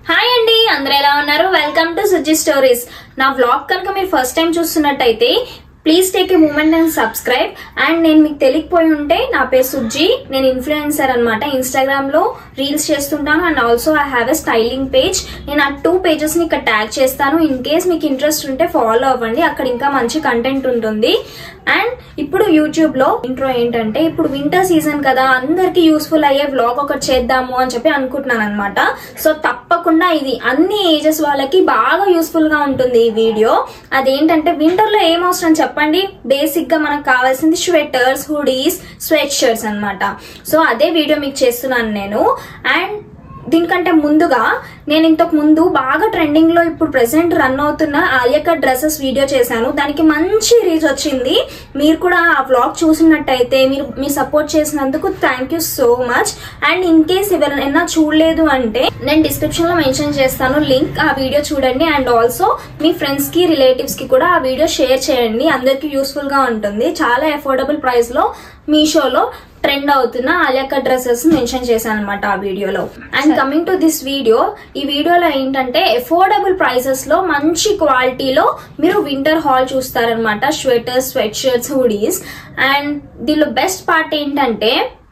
hi అండి అందరూ ఎలా ఉన్నారు వెల్కమ్ టు సుజి స్టోరీస్ నా వ్లాగ్ కనుక మీరు ఫస్ట్ టైం చూస్తున్నట్టయితే please take a moment and subscribe and నేను మీకు తెలియకపోయి ఉంటే నా పేరు సుజ్జి నేను ఇన్ఫ్లుయెన్సర్ అనమాట ఇన్స్టాగ్రామ్ లో రీల్స్ చేస్తుంటాను and also I have a styling page నేను ఆ టూ పేజెస్ ని ఇక్కడ ట్యాగ్ చేస్తాను ఇన్ కేస్ మీకు ఇంట్రెస్ట్ ఉంటే ఫాలో అవ్వండి అక్కడ ఇంకా మంచి కంటెంట్ ఉంటుంది అండ్ ఇప్పుడు యూట్యూబ్ లో ఇంట్రో ఏంటంటే ఇప్పుడు వింటర్ సీజన్ కదా అందరికి యూస్ఫుల్ అయ్యే వ్లాగ్ ఒకటి చేద్దాము అని చెప్పి అనుకుంటున్నాను అనమాట సో తప్పకుండా ఇది అన్ని ఏజెస్ వాళ్ళకి బాగా యూస్ఫుల్ గా ఉంటుంది ఈ వీడియో అదేంటంటే వింటర్ లో ఏం అవసరం చెప్పండి బేసిక్ గా మనకు కావాల్సింది స్వెటర్స్ హుడీస్ స్వెట్ షర్ట్స్ అనమాట సో అదే వీడియో మీకు చేస్తున్నాను నేను అండ్ దీనికంటే ముందుగా నేను ఇంతకు ముందు బాగా ట్రెండింగ్ లో ఇప్పుడు ప్రెసెంట్ రన్ అవుతున్న ఆలియా డ్రెస్సెస్ వీడియో చేశాను దానికి మంచి రీచ్ వచ్చింది మీరు కూడా ఆ వ్లాగ్ చూసినట్టయితే మీరు మీ సపోర్ట్ చేసినందుకు thank you so much and in case ఎవరైనా చూడలేదు అంటే నేను డిస్క్రిప్షన్ లో మెన్షన్ చేస్తాను లింక్ ఆ వీడియో చూడండి అండ్ ఆల్సో మీ ఫ్రెండ్స్ కి రిలేటివ్స్ కి కూడా ఆ వీడియో షేర్ చేయండి అందరికి యూస్ఫుల్ గా ఉంటుంది చాలా అఫోర్డబుల్ ప్రైస్ లో మీషోలో ట్రెండ్ అవుతున్న ఆలియా డ్రెస్సెస్ మెన్షన్ చేశాను అనమాట ఆ వీడియోలో and coming to this video ఈ వీడియోలో ఏంటంటే అఫోర్డబుల్ ప్రైసెస్ లో మంచి క్వాలిటీలో మీరు వింటర్ హాల్ చూస్తారనమాట sweaters sweatshirts hoodies and దీనిలో బెస్ట్ పార్ట్ ఏంటంటే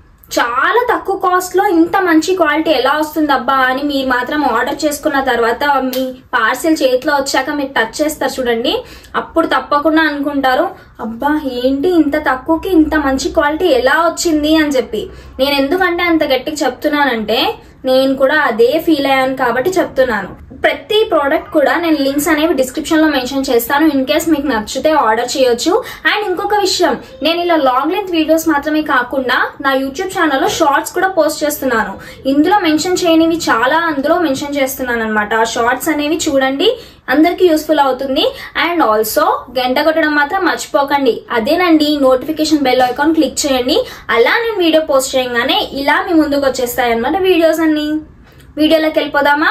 చాలా తక్కువ కాస్ట్ లో ఇంత మంచి క్వాలిటీ ఎలా వస్తుంది అబ్బా అని మీరు మాత్రం ఆర్డర్ చేసుకున్న తర్వాత మీ పార్సిల్ చేతిలో వచ్చాక మీరు టచ్ చేస్తారు చూడండి అప్పుడు తప్పకుండా అనుకుంటారు అబ్బా ఏంటి ఇంత తక్కువకి ఇంత మంచి క్వాలిటీ ఎలా వచ్చింది అని చెప్పి నేను ఎందుకంటే అంత గట్టిగా చెప్తున్నానంటే నేను కూడా అదే ఫీల్ అయ్యాను కాబట్టి చెప్తున్నాను ప్రతి ప్రోడక్ట్ కూడా నేను లింక్స్ అనేవి డిస్క్రిప్షన్ లో మెన్షన్ చేస్తాను ఇన్ కేస్ మీకు నచ్చితే ఆర్డర్ చేయొచ్చు అండ్ ఇంకొక విషయం నేను ఇలా లాంగ్ లెంత్ వీడియోస్ మాత్రమే కాకుండా నా యూట్యూబ్ ఛానల్లో షార్ట్స్ కూడా పోస్ట్ చేస్తున్నాను ఇందులో మెన్షన్ చేయనివి చాలా అందులో మెన్షన్ చేస్తున్నాను అనమాట ఆ షార్ట్స్ అనేవి చూడండి అందరికి యూస్ఫుల్ అవుతుంది అండ్ ఆల్సో గంట కొట్టడం మాత్రం మర్చిపోకండి అదేనండి నోటిఫికేషన్ బెల్ ఐకాన్ క్లిక్ చేయండి అలా నేను వీడియో పోస్ట్ చేయగానే ఇలా మీ ముందుకు వచ్చేస్తాయి అనమాట వీడియోస్ అన్ని వీడియోలోకి వెళ్ళిపోదామా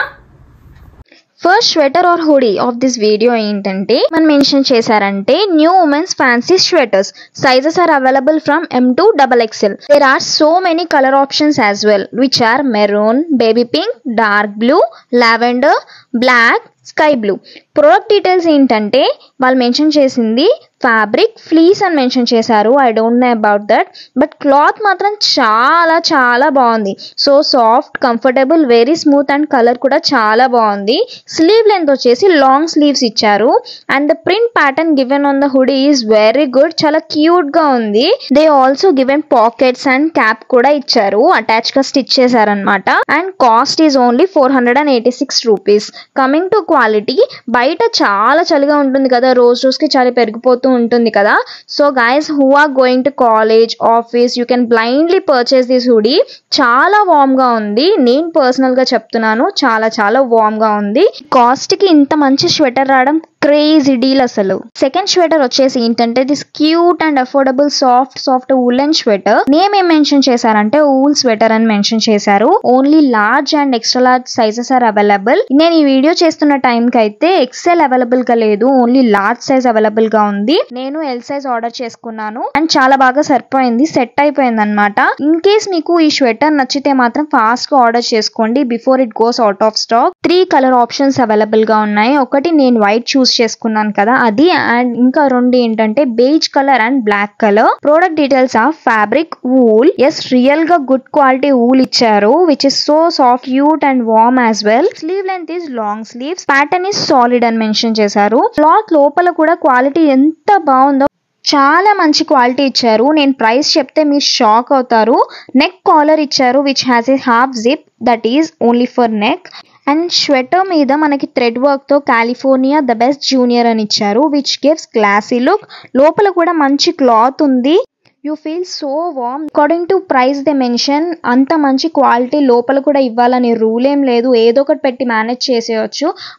first sweater or hoodie of this video ఏంటంటే మనం మెన్షన్ చేశారంటే new women's fancy sweaters sizes are available from M to double XL there are so many colour options as well which are maroon baby pink dark blue lavender black sky blue product details ఏంటంటే వాళ్ళు mention చేసింది fabric fleece అని mention చేశారు I don't know about that but cloth మాత్రం చాలా చాలా బాగుంది so soft comfortable very smooth and colour కూడా చాలా బాగుంది స్లీవ్ లెంత్ వచ్చేసి లాంగ్ స్లీవ్స్ ఇచ్చారు and the print pattern given on the hoodie is very good చాలా క్యూట్ గా ఉంది they also given pockets and cap కూడా ఇచ్చారు అటాచ్ గా స్టిచ్ చేశారనమాట and cost is only four hundred and eighty six rupees coming to quality బయట చాలా చలిగా ఉంటుంది కదా రోజు రోజుకి చలి పెరిగిపోతూ ఉంటుంది కదా so guys who are going to college office you can blindly purchase this hoodie చాలా వార్మ్ గా ఉంది నేను పర్సనల్ గా చెప్తున్నాను చాలా చాలా వార్మ్ గా ఉంది కాస్ట్ కి ఇంత మంచి స్వెటర్ రావడం క్రేజీ డీల్ అసలు సెకండ్ స్వెటర్ వచ్చేసి ఏంటంటే this cute and affordable soft soft woollen sweater name ఏం మెన్షన్ చేశారంటే ఊల్ స్వెటర్ అని మెన్షన్ చేశారు only large and extra large sizes are available నేను ఈ వీడియో చేస్తున్న టైం కి అయితే ఎక్సెల్ అవైలబుల్ గా లేదు ఓన్లీ లార్జ్ సైజ్ అవైలబుల్ గా ఉంది నేను ఎల్ సైజ్ ఆర్డర్ చేసుకున్నాను అండ్ చాలా బాగా సరిపోయింది సెట్ అయిపోయింది అనమాట ఇన్ కేస్ మీకు ఈ స్వెటర్ నచ్చితే మాత్రం ఫాస్ట్ గా ఆర్డర్ చేసుకోండి before it goes out of stock three colour options available గా ఉన్నాయి ఒకటి నేను వైట్ చూస్ చేసుకున్నాను కదా అది అండ్ ఇంకా రెండు ఏంటంటే beige colour and black colour product details of fabric wool is real గా గుడ్ క్వాలిటీ వూల్ ఇచ్చారు which is so soft cute and warm as well sleeve length is long sleeves pattern is solid అని mention చేశారు cloth లోపల కూడా quality ఎంత బాగుందో చాలా మంచి క్వాలిటీ ఇచ్చారు నేను ప్రైస్ చెప్తే మీరు షాక్ అవుతారు నెక్ కాలర్ ఇచ్చారు which has a half zip that is only for neck and sweater మీద మనకి థ్రెడ్ వర్క్తో కాలిఫోర్నియా ద బెస్ట్ జూనియర్ అని ఇచ్చారు విచ్ గివ్స్ క్లాసీ లుక్ లోపల కూడా మంచి క్లాత్ ఉంది you feel so warm according to price they mention అంత మంచి క్వాలిటీ లోపల కూడా ఇవ్వాలనే రూల్ ఏం లేదు ఏదో ఒకటి పెట్టి మేనేజ్ చేసేయచ్చు but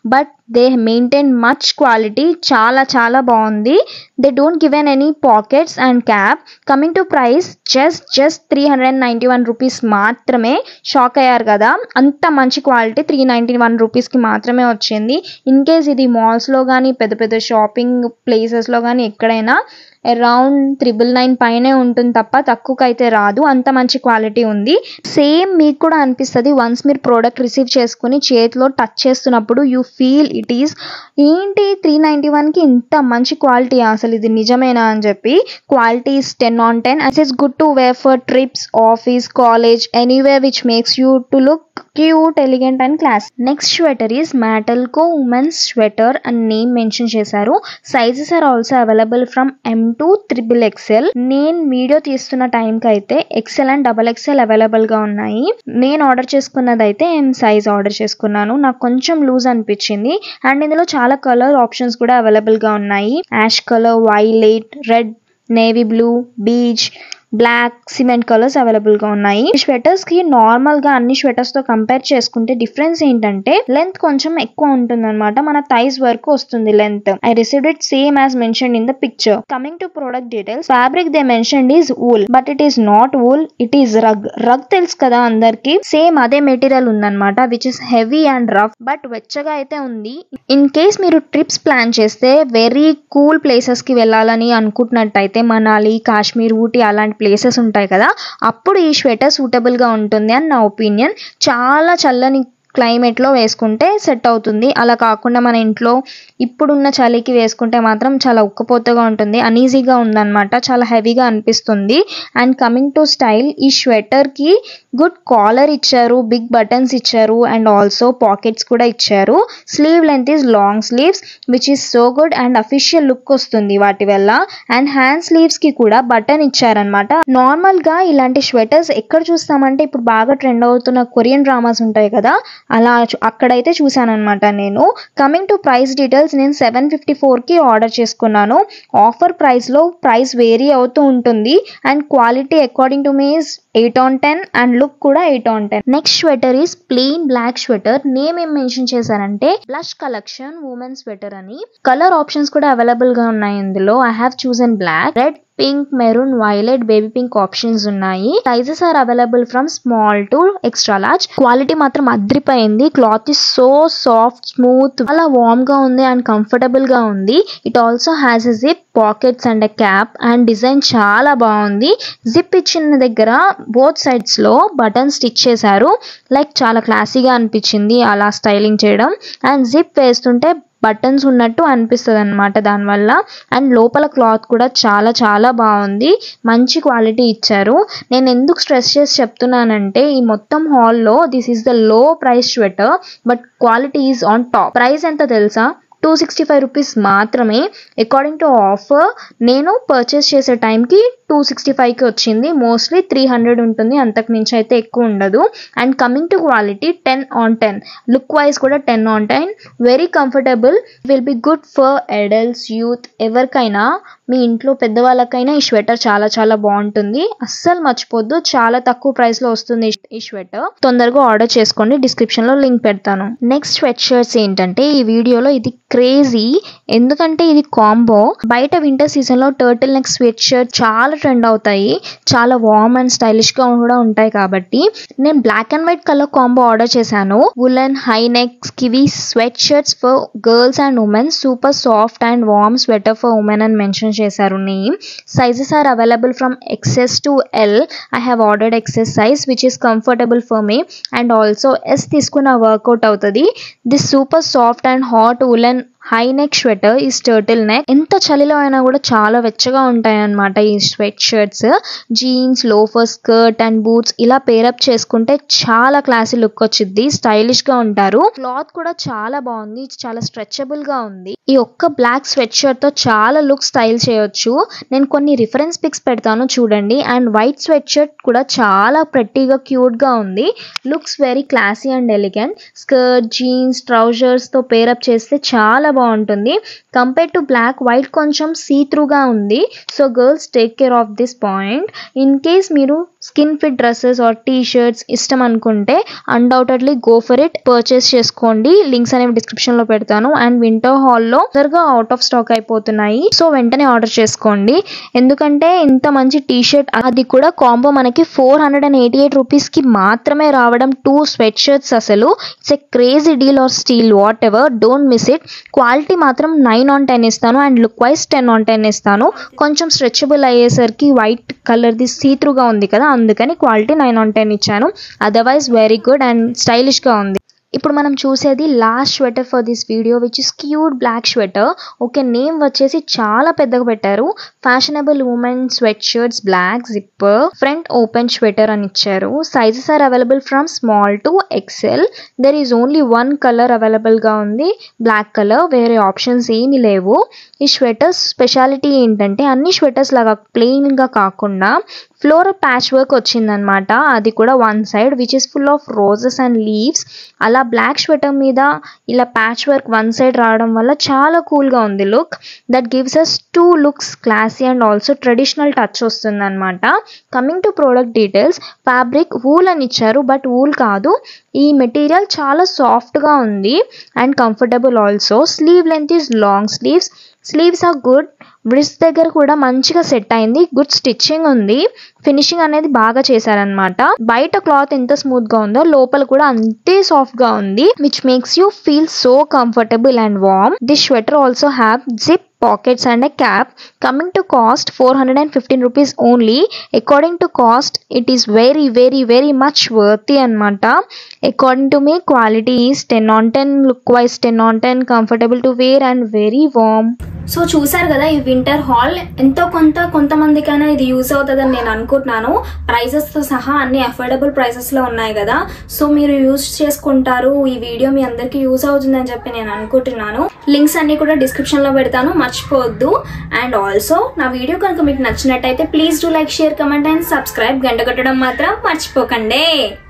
they maintain much quality చాలా చాలా బాగుంది they don't given any pockets and cap coming to price just just three hundred and ninety one rupees మాత్రమే షాక్ అయ్యారు కదా అంత మంచి క్వాలిటీ త్రీ నైంటీ వన్ రూపీస్కి మాత్రమే వచ్చింది ఇన్ కేస్ ఇది మాల్స్లో కానీ పెద్ద పెద్ద షాపింగ్ ప్లేసెస్లో కానీ ఎక్కడైనా అరౌండ్ త్రిబుల్ నైన్ పైనే ఉంటుంది తప్ప తక్కువకి అయితే రాదు అంత మంచి క్వాలిటీ ఉంది సేమ్ మీకు కూడా అనిపిస్తుంది వన్స్ మీరు ప్రోడక్ట్ రిసీవ్ చేసుకుని చేతిలో టచ్ చేస్తున్నప్పుడు యూ ఫీల్ ఇట్ ఈస్ ఏంటి త్రీ నైంటీ వన్కి ఇంత మంచి క్వాలిటీ అసలు ఇది నిజమేనా అని చెప్పి quality is ten on ten as is good to wear for trips office college anyway which makes you to look cute elegant and class next sweater is మ్యాటల్కో ఉమెన్స్ స్వెటర్ అని నేమ్ మెన్షన్ చేశారు sizes are also available from M to triple XL నేను video తీస్తున్న టైంకి అయితే XL and double XL available గా ఉన్నాయి నేను ఆర్డర్ చేసుకున్నది అయితే ఎం సైజ్ ఆర్డర్ చేసుకున్నాను నాకు కొంచెం లూజ్ అనిపించింది అండ్ ఇందులో చాలా కలర్ ఆప్షన్స్ కూడా అవైలబుల్ గా ఉన్నాయి ash colour violet red navy blue peach black cement colours available గా ఉన్నాయి ఈ స్వెటర్స్ కి నార్మల్ గా అన్ని స్వెటర్స్ తో కంపేర్ చేసుకుంటే డిఫరెన్స్ ఏంటంటే లెంత్ కొంచెం ఎక్కువ ఉంటుంది అనమాట మన థైస్ వరకు వస్తుంది length I received it same as mention in the picture coming to product details fabric they mention is wool but it is not wool it is rug rug తెలుసు కదా అందరికి సేమ్ అదే మెటీరియల్ ఉందన్నమాట which is heavy and rough but వెచ్చగా అయితే ఉంది in case మీరు trips plan చేస్తే వెరీ కూల్ ప్లేసెస్ కి వెళ్ళాలని అనుకుంటున్నట్టయితే మనాలి కాశ్మీర్ ఊటీ అలాంటి ప్లేసెస్ ఉంటాయి కదా అప్పుడు ఈ స్వెటర్ సూటబుల్గా ఉంటుంది అని నా ఒపీనియన్ చాలా చల్లని క్లైమేట్లో వేసుకుంటే సెట్ అవుతుంది అలా కాకుండా మన ఇంట్లో ఇప్పుడున్న చలికి వేసుకుంటే మాత్రం చాలా ఉక్కపోతగా ఉంటుంది అనీజీగా ఉందన్నమాట చాలా హెవీగా అనిపిస్తుంది అండ్ కమింగ్ టు స్టైల్ ఈ స్వెటర్కి గుడ్ కాలర్ ఇచ్చారు బిగ్ బటన్స్ ఇచ్చారు అండ్ ఆల్సో పాకెట్స్ కూడా ఇచ్చారు sleeve length is long sleeves which is so good and official look వస్తుంది వాటి వల్ల అండ్ హ్యాండ్ స్లీవ్స్ కి కూడా బటన్ ఇచ్చారనమాట నార్మల్ గా ఇలాంటి స్వెటర్స్ ఎక్కడ చూస్తామంటే ఇప్పుడు బాగా ట్రెండ్ అవుతున్న కొరియన్ డ్రామాస్ ఉంటాయి కదా అలా చూ- అక్కడైతే చూసాను అనమాట నేను కమింగ్ టు ప్రైస్ డీటెయిల్స్ నేను సెవెన్ ఫిఫ్టీ కి ఆర్డర్ చేసుకున్నాను ఆఫర్ ప్రైస్ లో ప్రైస్ వేరీ అవుతూ ఉంటుంది and quality according to me is eight on ten and look కూడా eight on ten next sweater is plain black sweater name ఏం mention చేశారంటే blush collection women sweater అని colour options కూడా available గా ఉన్నాయి ఇందులో I have chosen black red pink maroon violet baby pink options ఉన్నాయి sizes are available from small to extra large quality మాత్రం అద్రిపోయింది cloth is so soft smooth చాలా warm గా ఉంది అండ్ కంఫర్టబుల్ గా ఉంది it also has a zip pockets and cap and design చాలా బాగుంది జిప్ ఇచ్చిన దగ్గర బోత్ సైడ్స్ లో బటన్ స్టిచ్ చేశారు లైక్ చాలా క్లాసీగా అనిపించింది అలా స్టైలింగ్ చేయడం అండ్ జిప్ వేస్తుంటే బటన్స్ ఉన్నట్టు అనిపిస్తుంది అనమాట దానివల్ల అండ్ లోపల క్లాత్ కూడా చాలా చాలా బాగుంది మంచి క్వాలిటీ ఇచ్చారు నేను ఎందుకు స్ట్రెస్ చేసి చెప్తున్నానంటే ఈ మొత్తం హాల్లో this is the low price sweater but quality is on top price ఎంత తెలుసా టూ సిక్స్టీ ఫైవ్ రూపీస్ మాత్రమే అకార్డింగ్ టు ఆఫర్ నేను పర్చేస్ చేసే టైంకి టూ సిక్స్టీ ఫైవ్కి వచ్చింది మోస్ట్లీ త్రీ హండ్రెడ్ ఉంటుంది అంతకు మించి అయితే ఎక్కువ ఉండదు and coming to quality ten on ten look wise కూడా ten on ten very comfortable will be good for adults youth ఎవరికైనా మీ ఇంట్లో పెద్దవాళ్ళకైనా ఈ స్వెటర్ చాలా చాలా బాగుంటుంది అస్సలు మర్చిపోద్దు చాలా తక్కువ ప్రైస్ లో వస్తుంది ఈ- ఈ స్వెటర్ తొందరగా ఆర్డర్ చేసుకోండి డిస్క్రిప్షన్ లో లింక్ పెడతాను నెక్స్ట్ స్వెట్ షర్ట్స్ ఏంటంటే ఈ వీడియోలో ఇది క్రేజీ ఎందుకంటే ఇది కాంబో బయట వింటర్ సీజన్ లో టర్టిల్ నెక్ స్వెట్ షర్ట్ చాలా ట్రెండ్ అవుతాయి చాలా వార్మ్ అండ్ స్టైలిష్ గా కూడా ఉంటాయి కాబట్టి నేను black and white colour combo order చేశాను woollen high neck kiwi sweat shirts for girls and women super soft and warm sweater for women అని మెన్షన్ చేశారు name sizes are available from XS to L I have ordered XS size which is comfortable for me and also S తీసుకున్న workout అవుతుంది this super soft and hot woollen high neck sweater ఈ turtle neck ఎంత చలిలో అయినా కూడా చాలా వెచ్చగా ఉంటాయి అన్నమాట ఈ sweat shirts jeans loafer skirt and boots ఇలా పేరప్ చేసుకుంటే చాలా క్లాసీ లుక్ వచ్చింది స్టైలిష్ గా ఉంటారు క్లాత్ కూడా చాలా బాగుంది చాలా స్ట్రెచబుల్ గా ఉంది ఈ ఒక్క బ్లాక్ స్వెట్ షర్ట్ తో చాలా లుక్ స్టైల్ చేయొచ్చు నేను కొన్ని రిఫరెన్స్ పిక్స్ పెడతాను చూడండి అండ్ వైట్ స్వెట్ షర్ట్ కూడా చాలా ప్రెట్టీగా క్యూట్ గా ఉంది looks very classy and elegant skirt jeans trousers తో పేరప్ చేస్తే చాలా బాగుంటుంది కంపేర్ టు బ్లాక్ వైట్ కొంచెం సీ త్రూగా ఉంది so girls take care of this point in case మీరు skin fit dresses or T shirts ఇష్టం అనుకుంటే undoubtedly go for it purchase చేసుకోండి లింక్స్ అనేవి డిస్క్రిప్షన్ లో పెడతాను అండ్ వింటర్ హాల్లో త్వరగా అవుట్ ఆఫ్ స్టాక్ అయిపోతున్నాయి సో వెంటనే ఆర్డర్ చేసుకోండి ఎందుకంటే ఇంత మంచి టీ షర్ట్ అది కూడా కాంబో మనకి four hundred and eighty eight rupees కి మాత్రమే రావడం టూ స్వెట్ షర్ట్స్ అసలు it's a crazy deal or steal whatever don't miss it quality మాత్రం నైన్ ఆన్ టెన్ ఇస్తాను and look wise ten on ten ఇస్తాను కొంచెం stretchable అయ్యేసరికి white కలర్ది సీత్రుగా ఉంది కదా అందుకని క్వాలిటీ నైన్ ఆన్ టెన్ ఇచ్చాను అదర్వైజ్ వెరీ గుడ్ అండ్ స్టైలిష్గా ఉంది ఇప్పుడు మనం చూసేది last sweater for this video which is cute black sweater okay name వచ్చేసి చాలా పెద్దగా పెట్టారు fashionable women sweat shirts black zipper front open sweater అని ఇచ్చారు sizes are available from small to XL there is only one colour అవైలబుల్గా ఉంది black colour వేరే options ఏమీ లేవు ఈ స్వెటర్స్ స్పెషాలిటీ ఏంటంటే అన్ని స్వెటర్స్ లాగా ప్లెయిన్గా కాకుండా ఫ్లోర్ ప్యాచ్ వర్క్ వచ్చిందనమాట అది కూడా one side which is full of roses and leaves అలా బ్లాక్ స్వెటర్ మీద ఇలా ప్యాచ్ వర్క్ వన్ సైడ్ రావడం వల్ల చాలా కూల్గా ఉంది look that gives us two looks classy and also traditional touch వస్తుంది అనమాట coming to product details fabric wool అని ఇచ్చారు బట్ వూల్ కాదు ఈ మెటీరియల్ చాలా సాఫ్ట్గా ఉంది and comfortable also sleeve length is long sleeves sleeves are good wrist దగ్గర కూడా మంచిగా సెట్ అయింది గుడ్ స్టిచ్చింగ్ ఉంది ఫినిషింగ్ అనేది బాగా చేశారనమాట బయట క్లాత్ ఎంత స్మూత్ గా ఉందో లోపల కూడా అంతే సాఫ్ట్ గా ఉంది which makes you feel so comfortable and warm this sweater also have zip pockets and a cap coming to cost 415 rupees only according to cost it is very very very much worthy anmata according to me quality is 10 on 10 look wise 10 on 10 comfortable to wear and very warm so చూసారు కదా ఈ winter hall ఎంతో కొంత కొంతమందికైనా ఇది use అవుతుందని నేను అనుకుంటున్నాను prices తో సహా అన్ని అఫోర్డబుల్ ప్రైసెస్ లో ఉన్నాయి కదా సో మీరు యూజ్ చేసుకుంటారు ఈ వీడియో మీ అందరికి యూజ్ అవుతుందని చెప్పి నేను అనుకుంటున్నాను లింక్స్ అన్ని కూడా డిస్క్రిప్షన్ లో పెడతాను మర్చిపోవద్దు అండ్ ఆల్సో నా వీడియో కనుక మీకు నచ్చినట్టయితే please do like share comment and subscribe గంట కొట్టడం మాత్రం మర్చిపోకండి